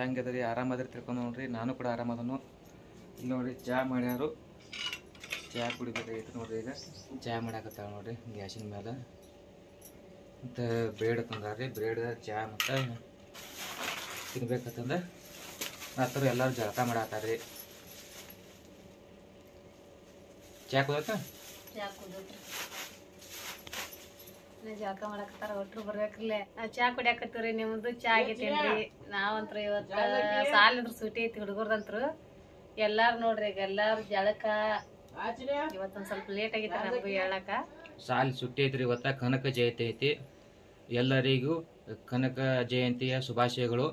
ಹೆಂಗದ ರೀ ಆರಾಮದ್ರಿ ತಿಳ್ಕೊಂಡು ನೋಡ್ರಿ ನಾನು ಕೂಡ ಆರಾಮದನು ಇಲ್ಲಿ ನೋಡ್ರಿ ಚಹಾ ಮಾಡ್ಯಾರು ಚಹಾ ಕುಡಿಬೇಕಾಗಿತ್ತು ನೋಡ್ರಿ ಈಗ ಚಹಾ ಮಾಡಾಕತ್ತಾಳ ನೋಡ್ರಿ ಗ್ಯಾಸಿನ ಮೇಲೆ ಮತ್ತು ಬ್ರೆಡ್ ತಂದಾರ್ರಿ ಬ್ರೆಡ್ ಚಹಾ ಮತ್ತು ತಿನ್ಬೇಕಂತಂದ ಮತ್ತು ಎಲ್ಲರೂ ಜಳಕ ಮಾಡಾತಾರ್ರಿ ಚಹಾ ಕುದತ್ತ ಚಾ ಕುದತ್ರಿ ನಾ ಜಳಕ ಮಾಡಕತ್ತಾರ ಒಟ್ರು ಬರ್ಬೇಕ್ರಲ್ಲೇ ನಾವ್ ಚಾ ಕುಡಿಯಾಕತ್ತೀವ್ರಿ ನಿಮ್ದು ಚಾ ಆಗೈತೇನ್ರಿ ನಾವಂತ್ರ ಇವತ್ತ ಸಾಲಿದ್ರ ಸೂಟಿ ಐತಿ ಹುಡುಗರ್ದಂತ್ರು ಎಲ್ಲಾರು ನೋಡ್ರಿ ಈಗ ಎಲ್ಲಾರು ಜಳಕ ಇವತ್ತೊಂದ್ ಸ್ವಲ್ಪ ಲೇಟ್ ಆಗೈತಿ ನಮಗೂ ಹೇಳಕ ಸಾಲಿ ಸುಟ್ಟಿ ಐತ್ರಿ ಇವತ್ತ ಕನಕ ಜಯಂತಿ ಐತಿ ಎಲ್ಲರಿಗೂ ಕನಕ ಜಯಂತಿಯ ಶುಭಾಶಯಗಳು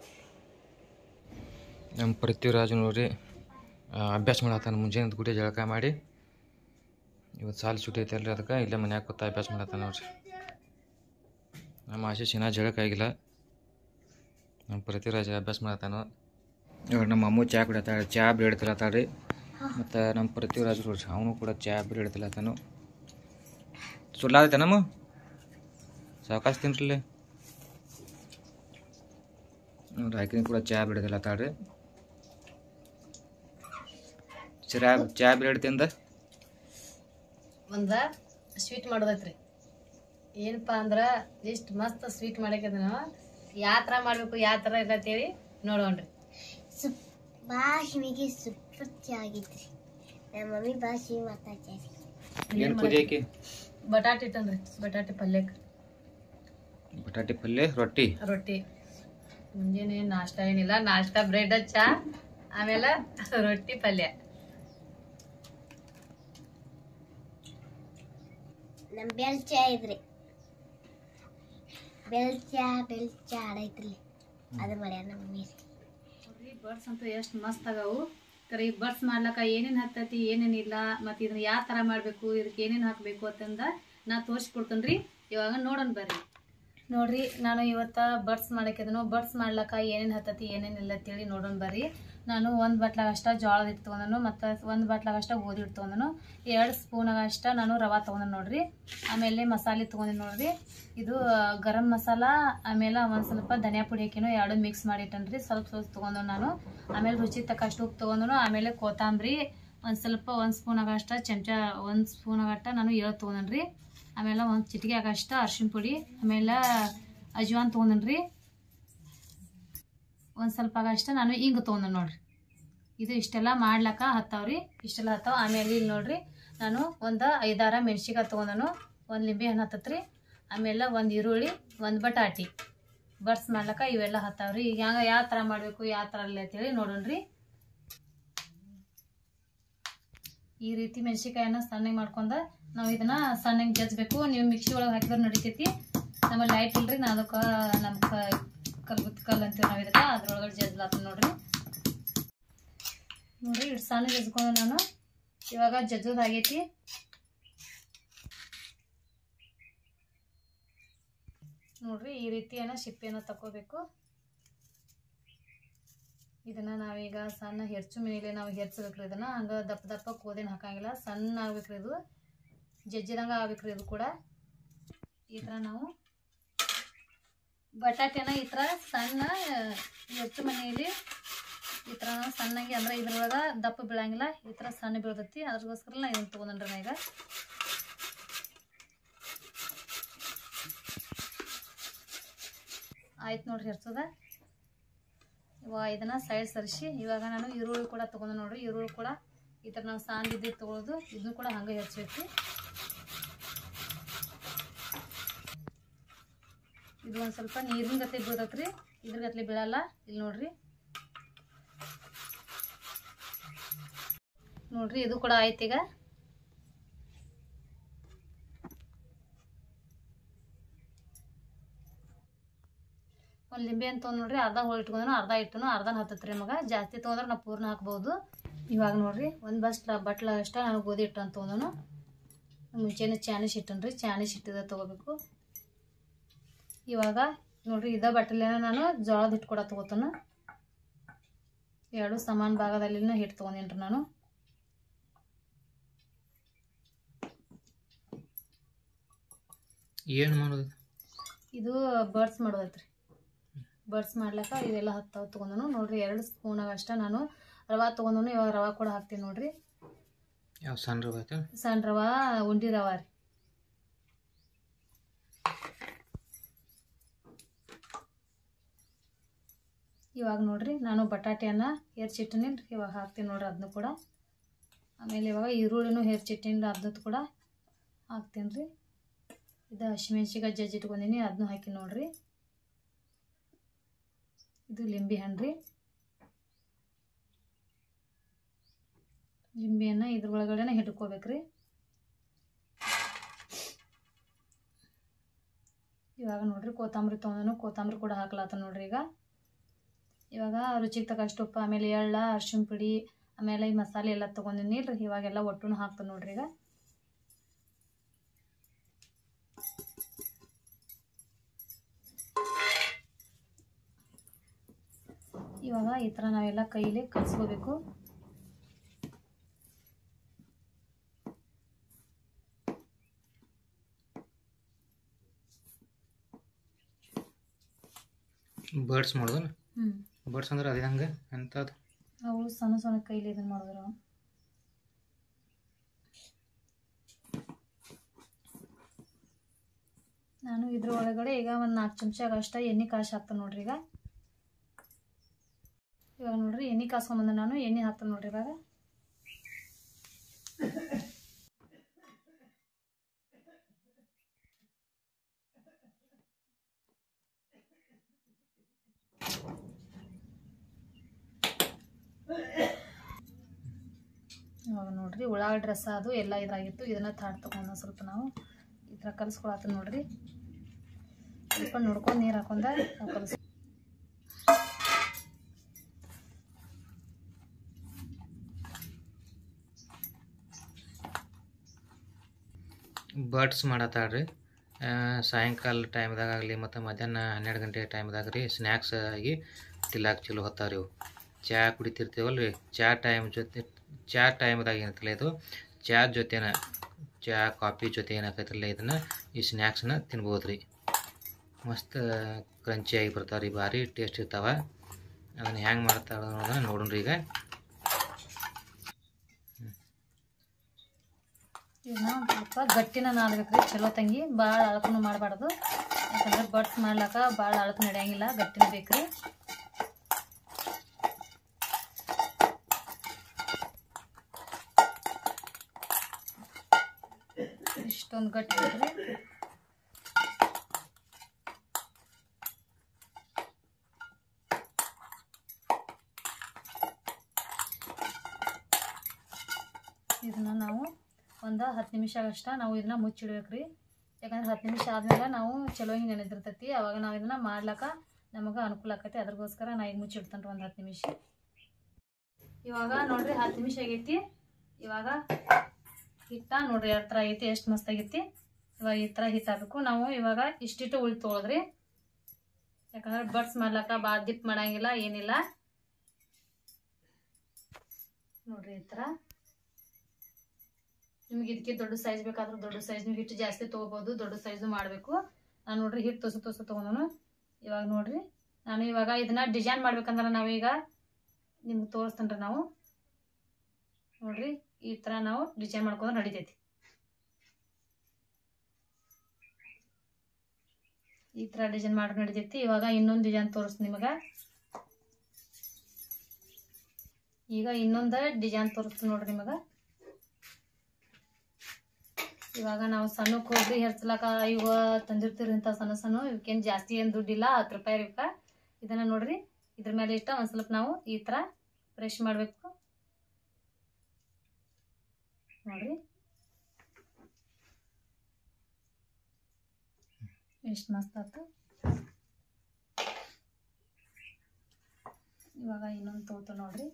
ನಮ್ಮ ಪೃಥ್ವಿರಾಜ್ ನೋಡ್ರಿ ಆ, ಅಭ್ಯಾಸ ಮಾಡತ್ತಾನ ಮುಂಜಾನೆ ಗುಡಿ ಜಳಕ ಮಾಡಿ ಇವತ್ತು ಸಾಲಿ ಸುಟ್ಟಿ ಐತಿ ಅಲ್ರಿ ಅದಕ್ಕೆ ಇಲ್ಲೇ ಮನ್ಯಾಗ ಕೂತ ಅಭ್ಯಾಸ ಮಾಡತ್ತಾನ ನೋಡ್ರಿ ನಮ್ಮ ಆಶೀಶ್ ಇನ್ನೂ ಜಳಕ ಆಗಿಲ್ಲ ನಮ್ಮ ಪೃಥ್ವಿರಾಜ್ ಅಭ್ಯಾಸ ಮಾಡತ್ತಾನ ಇವಾಗ ನಮ್ಮ ಅಮ್ಮು ಚಹಾ ಕುಡಿಯತ್ತಾಳ ಚಹಾ ಬ್ರೆಡ್ ತಿಲ್ಲತ್ತಾಳ್ರಿ ಮತ್ತು ನಮ್ಮ ಪೃಥ್ವಿರಾಜ್ ನೋಡ್ರಿ ಅವನು ಕೂಡ ಚಹಾ ಬ್ರೆಡ್ ತಿಲ್ಲತ್ತಾನು ಸುಳ್ಳಾದೈತೆ ನಮ್ಮ ಸಾವಕಾಶ ತಿನ್ರಲ್ಲೇ ನೋಡ್ರಿ ಆಕಿನ ಕೂಡ ಚಹಾ ಬಿಡೋದಿಲ್ಲ ತಾಳ್ರಿ ಚಹಾ ಚಹಾ ಬ್ರೆಡ್ ತಿಂದ ಒಂದ ಸ್ವೀಟ್ ಮಾಡೋದೈತ್ರಿ ಏನಪ್ಪಾ ಅಂದ್ರ ಇಷ್ಟ್ ಮಸ್ತ್ ಸ್ವೀಟ್ ಮಾಡಾಕಿದ ಯಾವ ಥರ ಮಾಡ್ಬೇಕು ಯಾವ ಥರ ಇಲ್ಲ ಅಂತೇಳಿ ನೋಡೋಣ್ರಿ ಸುಪ್ ಭಾಷೆಗೆ ಸೂಪರ್ ಚೆನ್ನಾಗಿತ್ರಿ ನಮ್ಮ ಮಮ್ಮಿ ಭಾಷೆ ಮಾತಾಡ್ತಾರೆ ಏನು ಪೂಜೆ ಬಟಾಟೆ ಇಟ್ಟನ್ರಿ ಬಟಾಟೆ ಪಲ್ಯಕ್ಕೆ ಬಟಾಟೆ ಪಲ್ಯ ರೊಟ್ಟಿ ರೊಟ್ಟಿ ಮುಂಜಾನೆ ನಾಷ್ಟ ಏನಿಲ್ಲ ನಾಷ್ಟ ಬ್ರೆಡ್ ಚಾ ಆಮೇಲೆ ರೊಟ್ಟಿ ಪಲ್ಯ ನಮ್ಮ ಬೆಲ್ ಚಾ ಇದ್ರಿ ಬೆಲ್ ಚಾ ಬೆಲ್ ಚಾ ಆಡೈತ್ರಿ ಅದು ಮಾಡ್ಯಾರ ನಮ್ಮ ಮಮ್ಮಿ ನೋಡ್ರಿ ಬರ್ಡ್ಸ್ ಅಂತೂ ಎಷ್ಟು ಮಸ್ತ್ ಅದಾವು ಕರೆ ಈ ಬರ್ಡ್ಸ್ ಮಾಡ್ಲಕ್ಕ ಏನೇನ್ ಹತ್ತೈತಿ ಏನೇನ್ ಇಲ್ಲ ಮತ್ತೆ ಇದನ್ನ ಯಾವ ತರ ಮಾಡ್ಬೇಕು ಇದಕ್ಕೆ ಏನೇನ್ ಹಾಕ್ಬೇಕು ಅಂತಂದ ನಾ ತೋರಿಸ್ಕೊಡ್ತೇನ್ರಿ ಇವಾಗ ನೋಡೋಣ ಬರ್ರಿ ನೋಡ್ರಿ ನಾನು ಇವತ್ತ ಬರ್ಡ್ಸ್ ಮಾಡಕ್ಕಿದನು ಬರ್ಡ್ಸ್ ಮಾಡ್ಲಕ್ಕ ಏನೇನ್ ಹತ್ತತಿ ಏನೇನಿಲ್ಲ ಅಂತೇಳಿ ನೋಡೋಣ ಬರ್ರಿ ನಾನು ಒಂದು ಬಟ್ಲಾಗ ಅಷ್ಟ ಜೋಳದ ಹಿಟ್ಟು ತೊಗೊಂಡನು ಮತ್ತು ಒಂದು ಬಟ್ಲಾಗ ಅಷ್ಟ ಗೋಧಿ ಹಿಟ್ಟು ತೊಗೊಂಡನು ಎರಡು ಸ್ಪೂನಾಗ ಅಷ್ಟ ನಾನು ರವಾ ತೊಗೊಂಡು ನೋಡ್ರಿ ಆಮೇಲೆ ಮಸಾಲೆ ತೊಗೊಂಡಿನಿ ನೋಡ್ರಿ ಇದು ಆ, ಗರಂ ಮಸಾಲ ಆಮೇಲೆ ಒಂದು ಸ್ವಲ್ಪ ಧನಿಯಾ ಪುಡಿ ಹಾಕಿನೂ ಎರಡು ಮಿಕ್ಸ್ ಮಾಡಿಟ್ಟನ್ರಿ ಸ್ವಲ್ಪ ಸ್ವಲ್ಪ ತೊಗೊಂಡು ನಾನು ಆಮೇಲೆ ರುಚಿ ತಕ್ಕಷ್ಟು ಉಪ್ಪು ತೊಗೊಂಡು ಆಮೇಲೆ ಕೊತ್ತಂಬರಿ ಒಂದು ಸ್ವಲ್ಪ ಒಂದು ಸ್ಪೂನ್ ಆಗಷ್ಟ ಚಮಚ ಒಂದು ಸ್ಪೂನ್ ಆಗಟ್ಟ ನಾನು ಏಳು ತೊಗೊಂಡ್ರಿ ಆಮೇಲೆ ಒಂದು ಚಿಟಿಕೆ ಆಗಷ್ಟ ಅರ್ಶಿಣ ಪುಡಿ ಆಮೇಲೆ ಅಜ್ವಾನ್ ತೊಗೊಂಡ್ರಿ ಒಂದು ಸ್ವಲ್ಪ ಆಗಷ್ಟ ನಾನು ಹಿಂಗೆ ತೊಗೊಂಡು ನೋಡ್ರಿ ಇದು ಇಷ್ಟೆಲ್ಲ ಮಾಡ್ಲಕ್ಕ ಹತ್ತಾವ್ರಿ ಇಷ್ಟೆಲ್ಲ ಹತ್ತಾವ ಆಮೇಲೆ ಇಲ್ಲಿ ನೋಡ್ರಿ ನಾನು ಒಂದು ಐದಾರ ಮೆಣ್ಸಿಕಾಯಿ ತೊಗೊಂಡನು ಒಂದು ಲಿಂಬೆ ಹಣ್ಣು ಹತ್ತತ್ರಿ ಆಮೇಲೆ ಒಂದು ಈರುಳ್ಳಿ ಒಂದು ಬಟಾಟಿ ಬರ್ಸ್ ಮಾಡ್ಲಕ್ಕ ಇವೆಲ್ಲ ಹತ್ತಾವ್ರಿ ಈಗ ಹಂಗ ಯಾವ ಥರ ಮಾಡಬೇಕು ಯಾವ ಥರ ಇಲ್ಲ ಅಂತೇಳಿ ನೋಡೋಣ್ರಿ ಈ ರೀತಿ ಮೆಣಸಿಕಾಯನ್ನ ಸಣ್ಣಗೆ ಮಾಡ್ಕೊಂಡ ನಾವು ಇದನ್ನ ಸಣ್ಣಗೆ ಜಜ್ಬೇಕು ನೀವು ಮಿಕ್ಸಿ ಒಳಗೆ ಹಾಕಿದ್ರೆ ನಡಿತೈತಿ ನಮ್ಮಲ್ಲಿ ಲೈಟ್ ಇಲ್ರಿ ನಾ ಅದಕ್ಕೆ ನಮ್ಮ ಕಲ್ಗುತ್ ಕಲ್ ಅಂತೀವಿ ನಾವು ಇದಕ್ಕೆ ಅದ್ರೊಳಗಡೆ ಜಜ್ಲಾತ ನೋಡ್ರಿ ನೋಡ್ರಿ ಇಷ್ಟು ಸಣ್ಣ ಜಜ್ಕೊಂಡು ನಾನು ಇವಾಗ ಜಜ್ಜೋದು ಆಗೈತಿ ನೋಡ್ರಿ ಈ ರೀತಿಯನ್ನ ಸಿಪ್ಪೆನ ತಗೋಬೇಕು ಇದನ್ನ ನಾವೀಗ ಸಣ್ಣ ಹೆರ್ಚು ಮೇಲೆ ನಾವು ಹೆರ್ಸ್ಬೇಕ್ರಿ ಇದನ್ನ ಹಂಗ ದಪ್ಪ ದಪ್ಪ ಕೋದಿನ ಹಾಕಂಗಿಲ್ಲ ಸಣ್ಣ ಆಗ್ಬೇಕ್ರಿ ಇದು ಜಜ್ಜಿದಂಗ ಆಗ್ಬೇಕ್ರಿ ಇದು ಕೂಡ ಈ ಥರ ನಾವು ಬಟಾಟೆನ ಈ ಥರ ಸಣ್ಣ ಹೆಚ್ಚು ಮನೆಯಲ್ಲಿ ಈ ಥರ ನಾವು ಸಣ್ಣಗೆ ಅಂದ್ರೆ ಇದ್ರೊಳಗೆ ದಪ್ಪ ಬೀಳಂಗಿಲ್ಲ ಈ ಥರ ಸಣ್ಣ ಬೀಳ್ತೈತಿ ಅದ್ರಗೋಸ್ಕರ ನಾ ಇದನ್ನ ತೊಗೊಂಡ್ರಿ ನಾ ಈಗ ಆಯ್ತು ನೋಡ್ರಿ ಹೆರ್ಸೋದ ಇವಾಗ ಇದನ್ನ ಸೈಡ್ ಸರಿಸಿ ಇವಾಗ ನಾನು ಈರುಳ್ಳಿ ಕೂಡ ತೊಗೊಂಡು ನೋಡ್ರಿ ಈರುಳ್ಳಿ ಕೂಡ ಈ ಥರ ನಾವು ಸಾಂದಿದ್ದು ತೊಗೊಳೋದು ಇದನ್ನು ಕೂಡ ಹಂಗೆ ಹೆಚ್ಚಬೇಕು ಇದು ಒಂದು ಸ್ವಲ್ಪ ನೀರಿನ ಗತೆ ಬೀಳ್ತೈತ್ರಿ ಇದ್ರ ಗತ್ಲೆ ಬೀಳಲ್ಲ ಇಲ್ಲಿ ನೋಡ್ರಿ ನೋಡ್ರಿ ಇದು ಕೂಡ ಆಯ್ತು ಈಗ ಒಂದು ಲಿಂಬೆ ಅಂತ ತೊಗೊಂಡು ನೋಡ್ರಿ ಅರ್ಧ ಹೋಳಿ ಇಟ್ಕೊಂಡ್ರು ಅರ್ಧ ಇಟ್ಟನು ಅರ್ಧನ ಹತ್ತತ್ರಿ ನಮಗೆ ಜಾಸ್ತಿ ತೊಗೊಂಡ್ರೆ ನಾವು ಪೂರ್ಣ ಹಾಕ್ಬೋದು ಇವಾಗ ನೋಡ್ರಿ ಒಂದು ಬಸ್ ಬಟ್ಲ ಅಷ್ಟ ನಾನು ಗೋಧಿ ಹಿಟ್ಟು ಅಂತ ತೊಗೊಂಡನು ಮುಂಚೆನೆ ಚಾನಿಸ್ ಇಟ್ಟನ್ರಿ ಚಾನಿಸ್ ಇಟ್ಟಿದ ತೊಗೋಬೇಕು ಇವಾಗ ನೋಡ್ರಿ ಇದ ಬಟ್ಟಲೆನ ನಾನು ಜೋಳದ ಹಿಟ್ಟು ಕೂಡ ತೊಗೋತಾನು ಎರಡು ಸಮಾನ ಭಾಗದಲ್ಲಿನ ಹಿಟ್ಟು ತೊಗೊಂಡೇನ್ರಿ ನಾನು ಏನು ಮಾಡೋದು ಇದು ಬರ್ಡ್ಸ್ ಮಾಡೋದೈತ್ರಿ ಬರ್ಡ್ಸ್ ಮಾಡ್ಲಿಕ್ಕೆ ಇದೆಲ್ಲ ಹತ್ತಾವು ತೊಗೊಂಡನು ನೋಡ್ರಿ ಎರಡು ಸ್ಪೂನಾಗ ಅಷ್ಟ ನಾನು ರವಾ ತೊಗೊಂಡನು ಇವಾಗ ರವಾ ಕೂಡ ಹಾಕ್ತೀನಿ ನೋಡ್ರಿ ಯಾವ ಸಣ್ಣ ರವೆ ಆಯ್ತು ಸಣ್ಣ ರವಾ ಉಂಡಿ ರವಾ ರೀ ಇವಾಗ ನೋಡ್ರಿ ನಾನು ಬಟಾಟೆಯನ್ನು ಹೆರ್ಚಿಟ್ಟಿನಿ ಇವಾಗ ಹಾಕ್ತೀನಿ ನೋಡ್ರಿ ಅದನ್ನು ಕೂಡ ಆಮೇಲೆ ಇವಾಗ ಈರುಳ್ಳಿನೂ ಹೆರ್ಚಿಟ್ಟಿನಿ ಅದನ್ನು ಕೂಡ ಹಾಕ್ತೀನಿ ರೀ ಇದು ಹಸಿಮೆಣ್ಸಿಕಾಯಿ ಜಜ್ಜಿ ಇಟ್ಕೊಂಡಿನಿ ಅದನ್ನು ಹಾಕಿ ನೋಡ್ರಿ ಇದು ಲಿಂಬೆ ಹಣ್ಣು ರೀ ಲಿಂಬೆಯನ್ನು ಇದ್ರ ಒಳಗಡೆನೆ ಹಿಡ್ಕೋಬೇಕ್ರಿ ಇವಾಗ ನೋಡ್ರಿ ಕೊತ್ತಂಬರಿ ತೊಗೊಂಡು ಕೊತ್ತಂಬರಿ ಕೂಡ ಹಾಕ್ಲಾತ ನೋಡ್ರಿ ಈಗ ಇವಾಗ ರುಚಿಗೆ ತಕ್ಕಷ್ಟು ಉಪ್ಪು ಆಮೇಲೆ ಎಳ್ಳ ಅರ್ಶಿಣ ಪುಡಿ ಆಮೇಲೆ ಈ ಮಸಾಲೆ ಎಲ್ಲ ತೊಗೊಂಡಿನಿ ರೀ ಇವಾಗೆಲ್ಲ ಒಟ್ಟು ಹಾಕ್ತಾನೆ ನೋಡ್ರಿ ಈಗ ಇವಾಗ ಈ ಥರ ನಾವೆಲ್ಲ ಕೈಲಿ ಕಲಿಸ್ಕೋಬೇಕು ಬರ್ಡ್ಸ್ ಮಾಡೋದು ಹ್ಞೂ ಬರ್ಡ್ಸ್ ಅಂದ್ರೆ ಅದೇ ಹಂಗೆ ಎಂಥದ್ದು ಅವು ಸಣ್ಣ ಸಣ್ಣ ಕೈಲಿ ಇದನ್ನು ಮಾಡಿದ್ರು ನಾನು ಇದ್ರ ಒಳಗಡೆ ಈಗ ಒಂದು ನಾಲ್ಕು ಚಮಚ ಅಷ್ಟ ಎಣ್ಣೆ ಕಾಸು ಹಾಕ್ತಾನೆ ನೋಡ್ರಿ ಈಗ ಇವಾಗ ನೋಡ್ರಿ ಎಣ್ಣೆ ಕಾಸ್ಕೊಂಬಂದ ನಾನು ಎಣ್ಣೆ ಹಾಕ್ತಾನೆ ನೋಡ್ರಿ ಇವಾಗ ಇವಾಗ ನೋಡ್ರಿ ಉಳ್ಳಾಗಡ್ಡಿ ರಸ ಅದು ಎಲ್ಲ ಇದಾಗಿತ್ತು ಇದನ್ನ ತಾಡ್ ತಗೊಂಡು ಸ್ವಲ್ಪ ನಾವು ಈ ಥರ ಕಲಿಸ್ಕೊಳತ್ತ ನೋಡ್ರಿ ಸ್ವಲ್ಪ ನೋಡ್ಕೊಂಡು ನೀರು ಹಾಕೊಂಡ ನಾವು ಕಲಿಸ್ ಬರ್ಡ್ಸ್ ಮಾಡತ್ತಾಳ್ರಿ ಆ, ಸಾಯಂಕಾಲ ಟೈಮ್ದಾಗ ಆಗಲಿ ಮತ್ತು ಮಧ್ಯಾಹ್ನ ಹನ್ನೆರಡು ಗಂಟೆ ಟೈಮ್ದಾಗ ರೀ ಸ್ನ್ಯಾಕ್ಸ್ ಆಗಿ ತಿಲ್ಲಾಕ ಚಲೋ ಹೊತ್ತಾವ್ರಿ ಇವು ಚಹಾ ಕುಡಿತಿರ್ತೀವಲ್ಲ ರೀ ಚಹಾ ಟೈಮ್ ಜೊತೆ ಚಹಾ ಟೈಮ್ದಾಗ ಏನತ್ತಲ್ಲ ಇದು ಚಹಾ ಜೊತೆನ ಚಹಾ ಕಾಫಿ ಜೊತೆ ಏನಾಕೈತ್ರಲ್ಲ ಇದನ್ನು ಈ ಸ್ನ್ಯಾಕ್ಸ್ನ ತಿನ್ಬೋದು ರೀ ಮಸ್ತ್ ಕ್ರಂಚಿಯಾಗಿ ಬರ್ತಾವೆ ರೀ ಭಾರಿ ಟೇಸ್ಟ್ ಇರ್ತಾವೆ ಅದನ್ನು ಹೆಂಗೆ ಮಾಡ್ತಾಳೆ ಅನ್ನೋದನ್ನ ನೋಡೋಣ ಈಗ ಇದನ್ನ ಒಂದು ಸ್ವಲ್ಪ ಗಟ್ಟಿನ ನಾದ್ಬೇಕ್ರಿ ಚಲೋ ತಂಗಿ ಭಾಳ ಅಳಕನು ಮಾಡಬಾರ್ದು ಯಾಕಂದ್ರೆ ಬಟ್ಸ್ ಮಾಡ್ಲಾಕ ಭಾಳ ಅಳಕು ನಡೆಯಂಗಿಲ್ಲ ಗಟ್ಟಿನ ಬೇಕ್ರಿ ಇಷ್ಟೊಂದು ಗಟ್ಟಿ ಬೇಕ್ರಿ ಇದನ್ನ ನಾವು ಒಂದು ಹತ್ತು ನಿಮಿಷ ಅಷ್ಟ ನಾವು ಇದನ್ನ ಮುಚ್ಚಿಡ್ಬೇಕ್ರಿ ಯಾಕಂದ್ರೆ ಹತ್ತು ನಿಮಿಷ ಆದ್ಮೇಲೆ ನಾವು ಚಲೋ ಹಿಂಗೆ ನೆನೆದಿರ್ತೈತಿ ಅವಾಗ ನಾವು ಇದನ್ನ ಮಾಡ್ಲಕ್ಕ ನಮಗೆ ಅನುಕೂಲ ಆಕೈತಿ ಅದ್ರಗೋಸ್ಕರ ನಾ ಈಗ ಮುಚ್ಚಿಡ್ತೇನೆ ಒಂದು ಹತ್ತು ನಿಮಿಷ ಇವಾಗ ನೋಡ್ರಿ ಹತ್ತು ನಿಮಿಷ ಆಗೈತಿ ಇವಾಗ ಹಿಟ್ಟ ನೋಡ್ರಿ ಯಾವ ಥರ ಐತಿ ಎಷ್ಟು ಮಸ್ತ್ ಆಗೈತಿ ಇವಾಗ ಈ ಥರ ಹಿಟ್ಟು ಹಾಕಬೇಕು ನಾವು ಇವಾಗ ಇಷ್ಟಿಟ್ಟು ಉಳಿ ತೊಗೊಳದ್ರಿ ಯಾಕಂದ್ರೆ ಬಡ್ಸ್ ಮಾಡ್ಲಕ್ಕ ಭಾಳ ದಿಪ್ ಮಾಡಂಗಿಲ್ಲ ಏನಿಲ್ಲ ನೋಡ್ರಿ ಈ ಥರ ನಿಮ್ಗೆ ಇದಕ್ಕೆ ದೊಡ್ಡ ಸೈಜ್ ಬೇಕಾದ್ರೆ ದೊಡ್ಡ ಸೈಜ್ ನೀವು ಹಿಟ್ಟು ಜಾಸ್ತಿ ತೊಗೋಬೋದು ದೊಡ್ಡ ಸೈಜು ಮಾಡಬೇಕು ನಾನು ನೋಡ್ರಿ ಹಿಟ್ಟು ತೊಸು ತೊಸು ತೊಗೊಂಡನು ಇವಾಗ ನೋಡ್ರಿ ನಾನು ಇವಾಗ ಇದನ್ನ ಡಿಸೈನ್ ಮಾಡ್ಬೇಕಂದ್ರೆ ನಾವೀಗ ನಿಮ್ಗೆ ತೋರಿಸ್ತೇನೆ ನಾವು ನೋಡ್ರಿ ಈ ಥರ ನಾವು ಡಿಸೈನ್ ಮಾಡ್ಕೊಂಡ್ರೆ ನಡಿತೈತಿ ಈ ಥರ ಡಿಸೈನ್ ಮಾಡಿ ನಡಿತೈತಿ ಇವಾಗ ಇನ್ನೊಂದು ಡಿಸೈನ್ ತೋರಿಸ್ತೀನಿ ನಿಮಗೆ ಈಗ ಇನ್ನೊಂದು ಡಿಸೈನ್ ತೋರಿಸ್ತೀನಿ ನೋಡ್ರಿ ನಿಮಗೆ ಇವಾಗ ನಾವು ಸಣ್ಣ ಕೊಬ್ಬರಿ ಹೆರ್ಸ್ಲಾಕ ಇವ ತಂದಿರ್ತೀರಿ ಇಂಥ ಸಣ್ಣ ಸಣ್ಣ ಇವಕ್ಕೇನು ಜಾಸ್ತಿ ಏನು ದುಡ್ಡಿಲ್ಲ ಹತ್ತು ರೂಪಾಯಿ ಇವಕ್ಕ ಇದನ್ನ ನೋಡ್ರಿ ಇದ್ರ ಮೇಲೆ ಇಷ್ಟ ಒಂದು ಸ್ವಲ್ಪ ನಾವು ಈ ಥರ ಫ್ರೆಶ್ ಮಾಡಬೇಕು ನೋಡ್ರಿ ಎಷ್ಟು ಮಸ್ತ್ ಆಯ್ತು ಇವಾಗ ಇನ್ನೊಂದು ತೋತು ನೋಡ್ರಿ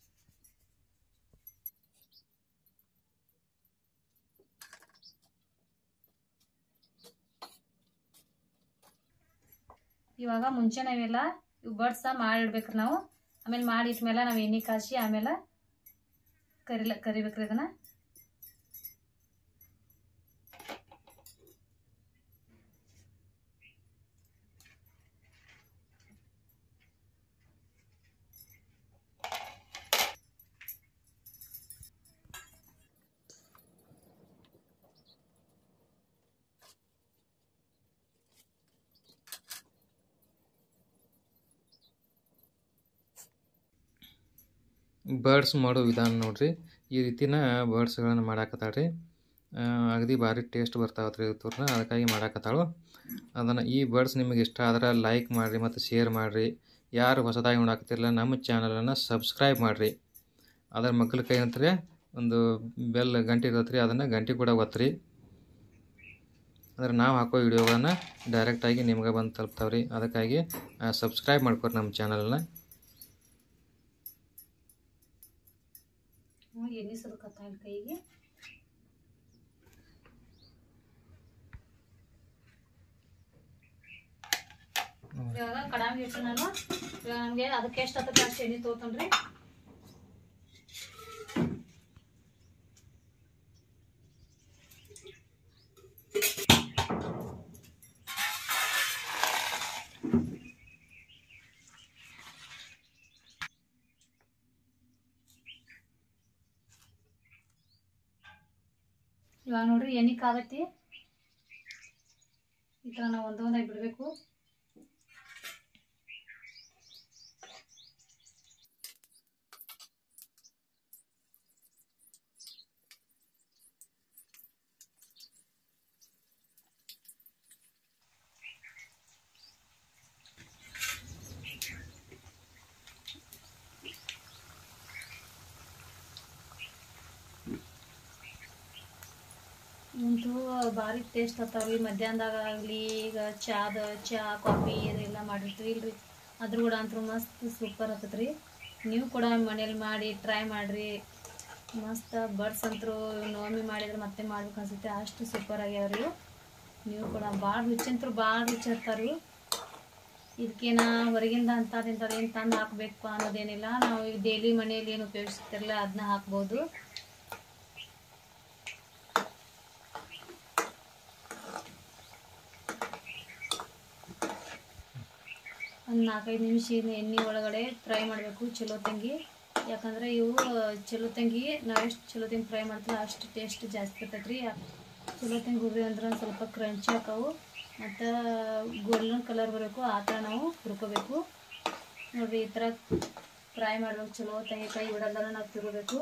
ಇವಾಗ ಮುಂಚೆ ನಾವೆಲ್ಲ ಇವು ಬಡ್ಸ ಮಾಡಿಡ್ಬೇಕ್ರಿ ನಾವು ಆಮೇಲೆ ಮಾಡಿಟ್ಮೇಲೆ ನಾವು ಎಣ್ಣೆ ಕಾಸಿ ಆಮೇಲೆ ಕರಿಲ ಕರಿಬೇಕ್ರಿ ಇದನ್ನ ಬರ್ಡ್ಸ್ ಮಾಡೋ ವಿಧಾನ ನೋಡ್ರಿ ಈ ರೀತಿನ ಬರ್ಡ್ಸ್ಗಳನ್ನು ಮಾಡಾಕತ್ತಾಳ ರೀ ಅಗದಿ ಭಾರಿ ಟೇಸ್ಟ್ ಬರ್ತಾವತ್ತು ರೀ ಇವ್ರನ್ನ ಅದಕ್ಕಾಗಿ ಮಾಡಾಕತ್ತಾಳು ಅದನ್ನು ಈ ಬರ್ಡ್ಸ್ ನಿಮಗೆ ಇಷ್ಟ ಆದ್ರೆ ಲೈಕ್ ಮಾಡಿರಿ ಮತ್ತು ಶೇರ್ ಮಾಡಿರಿ ಯಾರು ಹೊಸದಾಗಿ ನೋಡಾಕತ್ತಿರಲ್ಲ ನಮ್ಮ ಚಾನಲನ್ನು ಸಬ್ಸ್ಕ್ರೈಬ್ ಮಾಡಿರಿ ಅದರ ಮಕ್ಕಳ ಕೈ ಅಂತಾರೆ ಒಂದು ಬೆಲ್ ಗಂಟೆ ಇರತ್ತೆ ರೀ ಅದನ್ನು ಗಂಟೆ ಕೂಡ ಒತ್ತಿರಿ ಅಂದ್ರೆ ನಾವು ಹಾಕೋ ವಿಡಿಯೋಗಳನ್ನು ಡೈರೆಕ್ಟಾಗಿ ನಿಮ್ಗೆ ಬಂದು ತಲುಪ್ತಾವೆ ರೀ ಅದಕ್ಕಾಗಿ ಸಬ್ಸ್ಕ್ರೈಬ್ ಮಾಡ್ಕೊರಿ ನಮ್ಮ ಚಾನಲ್ನ ಹ್ಞೂ ಎಣ್ಣೆ ಸುರುಕತ್ತಾಳ ಕೈಗೆ ಇವಾಗ ಕಡಾಯಿ ಇಟ್ಟು ನಾನು ಇವಾಗ ನಮಗೆ ಅದಕ್ಕೆ ಎಷ್ಟು ಹತ್ತಕ್ಕೆ ಅಷ್ಟು ಎಣ್ಣೆ ತೊಗೊತನ್ರಿ ಇವಾಗ ನೋಡ್ರಿ ಎಣ್ಣೆ ಕಾಗತ್ತಿ ಈ ಥರ ನಾವು ಒಂದೊಂದಾಗಿ ಬಿಡಬೇಕು ಅಂತೂ ಭಾರಿ ಟೇಸ್ಟ್ ಹತ್ತಾವ್ರಿ ಮಧ್ಯಾಹ್ನದಾಗ ಆಗಲಿ ಈಗ ಚಾದ ಚಾ ಕಾಫಿ ಇದೆಲ್ಲ ಮಾಡಿರ್ತೀವಿ ಇಲ್ರಿ ಅದ್ರ ಕೂಡ ಅಂತೂ ಮಸ್ತ್ ಸೂಪರ್ ಹತ್ತತ್ರಿ ನೀವು ಕೂಡ ಮನೇಲಿ ಮಾಡಿ ಟ್ರೈ ಮಾಡಿರಿ ಮಸ್ತ್ ಬರ್ಡ್ಸ್ ಅಂತೂ ನೋಮಿ ಮಾಡಿದ್ರೆ ಮತ್ತೆ ಮಾಡ್ಬೇಕು ಅನ್ಸುತ್ತೆ ಅಷ್ಟು ಸೂಪರ್ ಆಗ್ಯಾವ್ರಿ ನೀವು ಕೂಡ ಭಾಳ ರುಚಿ ಅಂತೂ ಭಾಳ ರುಚಿ ಹತ್ತಾರು ಇದಕ್ಕೇನ ಹೊರಗಿಂದ ಅಂಥದ್ದು ಇಂಥದ್ದು ಏನು ತಂದು ಹಾಕ್ಬೇಕು ಅನ್ನೋದೇನಿಲ್ಲ ನಾವು ಈಗ ಡೈಲಿ ಮನೆಯಲ್ಲಿ ಏನು ಉಪಯೋಗಿಸ್ತಿರಲ್ಲ ಅದನ್ನ ಹಾಕ್ಬೋದು ಒಂದು ನಾಲ್ಕೈದು ನಿಮಿಷ ಎಣ್ಣೆ ಒಳಗಡೆ ಫ್ರೈ ಮಾಡಬೇಕು ಚಲೋ ತಂಗಿ ಯಾಕಂದರೆ ಇವು ಚಲೋ ತಂಗಿ ನಾವು ಎಷ್ಟು ಚಲೋ ತಂಗಿ ಫ್ರೈ ಮಾಡ್ತೀವಿ ಅಷ್ಟು ಟೇಸ್ಟ್ ಜಾಸ್ತಿ ಇರ್ತೈತೆ ರೀ ಚಲೋ ತಂಗಿ ಹುರಿ ಅಂದ್ರೆ ಒಂದು ಸ್ವಲ್ಪ ಕ್ರಂಚಿ ಹಾಕವು ಮತ್ತು ಗೋಲ್ಡನ್ ಕಲರ್ ಬರಬೇಕು ಆ ಥರ ನಾವು ಹುರ್ಕೋಬೇಕು ನೋಡಿರಿ ಈ ಥರ ಫ್ರೈ ಮಾಡ್ಬೇಕು ಚಲೋ ತಂಗಿ ಕೈ ಬಿಡಲ್ಲ ನಾವು ತಿರುಗಬೇಕು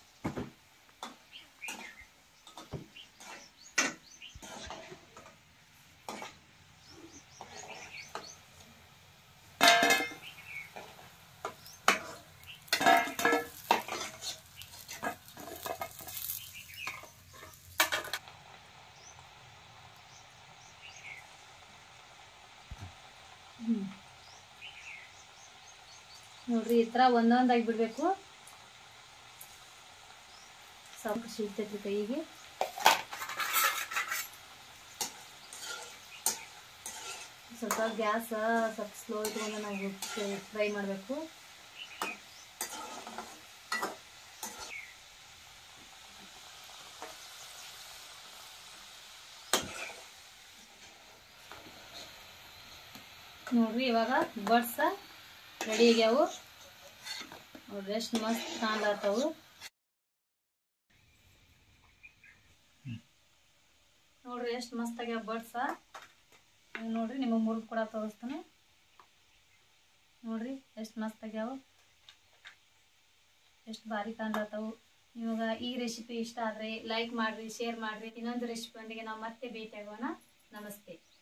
ನೋಡ್ರಿ ಈ ಥರ ಒಂದೊಂದಾಗಿ ಬಿಡಬೇಕು ಸ್ವಲ್ಪ ಸಿಗ್ತೈತಿ ಕೈಗೆ ಸ್ವಲ್ಪ ಗ್ಯಾಸ್ ಸ್ವಲ್ಪ ಸ್ಲೋ ಇಟ್ಕೊಂಡು ನಾವು ಫ್ರೈ ಮಾಡಬೇಕು ನೋಡ್ರಿ ಇವಾಗ ಬರ್ಡ್ಸ ರೆಡಿ ಆಗ್ಯಾವು ನೋಡ್ರಿ ಎಷ್ಟು ಮಸ್ತ್ ಕಾಣ್ಲತ್ತವು ನೋಡ್ರಿ ಎಷ್ಟು ಮಸ್ತ್ ಆಗ್ಯಾವ ಬರ್ಡ್ಸ ಇವ್ ನೋಡ್ರಿ ನಿಮಗೆ ಮುರಿದು ಕೂಡ ತೋರಿಸ್ತಾನೆ ನೋಡ್ರಿ ಎಷ್ಟು ಮಸ್ತ್ ಆಗ್ಯಾವು ಎಷ್ಟು ಭಾರಿ ಕಾಣ್ಲತ್ತವು ನಿಮಗೆ ಈ ರೆಸಿಪಿ ಇಷ್ಟ ಆದರೆ ಲೈಕ್ ಮಾಡಿರಿ ಶೇರ್ ಮಾಡಿರಿ ಇನ್ನೊಂದು ರೆಸಿಪಿಯೊಂದಿಗೆ ನಾವು ಮತ್ತೆ ಭೇಟಿ ಆಗೋಣ ನಮಸ್ತೆ